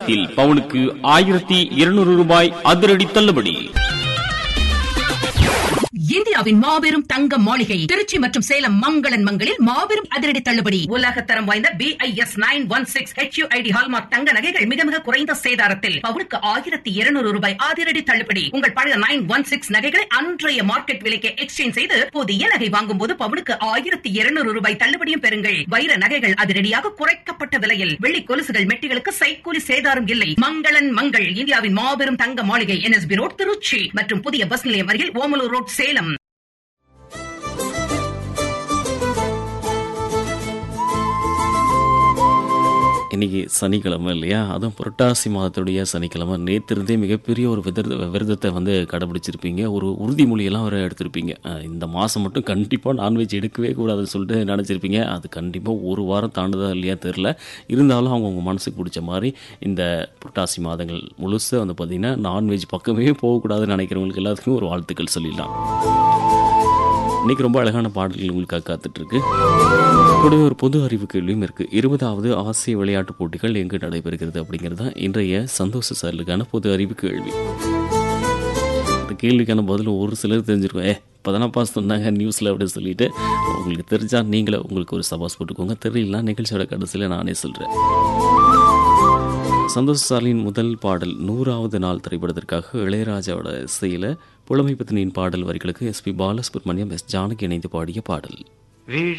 சேதாரத்தில் பவுனுக்கு ஆயிரத்தி இருநூறு ரூபாய் அதிரடி தள்ளுபடி இந்தியாவின் மாபெரும் தங்க மாளிகை திருச்சி மற்றும் சேலம் மங்களன் மங்களில் மாபெரும் அதிரடி தள்ளுபடி உலகத்தரம் வாய்ந்த B I S nine one six HUID hallmark தங்க நகைகள் மிக மிக குறைந்த சேதாரத்தில் பவுனுக்கு ஆயிரத்தி இருநூறு ரூபாய் அதிரடி தள்ளுபடி உங்கள் பழைய நைன் ஒன் சிக்ஸ் நகைகளை அன்றைய மார்க்கெட் விலைக்கு எக்ஸ்சேஞ்ச் செய்து புதிய நகை வாங்கும் போது பவுனுக்கு ஆயிரத்தி இருநூறு ரூபாய் தள்ளுபடியும் பெறுங்கள் வைர நகைகள் அதிரடியாக குறைக்கப்பட்ட விலையில் வெள்ளி கொலுசுகள் மெட்டிகளுக்கு சைக்கூலி சேதாரம் இல்லை மங்களன் மங்கள் இந்தியாவின் மாபெரும் தங்க மாளிகை என்எஸ்பி ரோட் திருச்சி மற்றும் புதிய பஸ் நிலையம் அருகில் ஓமலூர் ரோட் சேலம் இன்னைக்கு சனிக்கிழமை இல்லையா அதுவும் புரட்டாசி மாதத்துடைய சனிக்கிழமை நேற்றிருந்தே மிகப்பெரிய ஒரு விரத விரதத்தை வந்து கடைபிடிச்சிருப்பீங்க ஒரு உறுதிமொழியெல்லாம் வர எடுத்திருப்பீங்க அஹ் இந்த மாதம் மட்டும் கண்டிப்பாக நான்வெஜ் எடுக்கவே கூடாதுன்னு சொல்லிட்டு நினச்சிருப்பீங்க அது கண்டிப்பாக ஒரு வாரம் தாண்டுதா இல்லையா தெரில இருந்தாலும் அவங்க உங்கள் மனசுக்கு பிடிச்ச மாதிரி இந்த புரட்டாசி மாதங்கள் முழுசாக வந்து பார்த்திங்கன்னா நான்வெஜ் பக்கமே போகக்கூடாதுன்னு நினைக்கிறவங்களுக்கு எல்லாத்துக்கும் ஒரு வாழ்த்துக்கள் சொல்லிடலாம் இன்னைக்கு ரொம்ப அழகான பாடல்கள் உங்களுக்காக காத்துட்ருக்கு கூடவே ஒரு பொது அறிவு கேள்வியும் இருக்கு இருபதாவது ஆசிய விளையாட்டுப் போட்டிகள் எங்கு நடைபெறுகிறது அப்படிங்கிறது தான் இன்றைய சந்தோஷ சார்களுக்கான பொது அறிவு கேள்வி இந்த கேள்விக்கான பதில் ஒரு சிலர் தெரிஞ்சிருக்கும் ஏ இப்போதானப்பா சொன்னாங்க நியூஸில் அப்படின்னு சொல்லிட்டு உங்களுக்கு தெரிஞ்சா நீங்களே உங்களுக்கு ஒரு சபாஸ் போட்டுக்கோங்க தெரியலனா நிகழ்ச்சியோட கடைசியில் நானே சொல்கிறேன் சந்தோஷ் சாலின் முதல் பாடல் நூறாவது நாள் திரைப்படத்திற்காக இளையராஜாவோட இசையில் புலமை பத்தினியின் பாடல் வரிகளுக்கு எஸ்பி பாலசுப்ரமணியம் எஸ் ஜானகி இணைந்து பாடிய பாடல்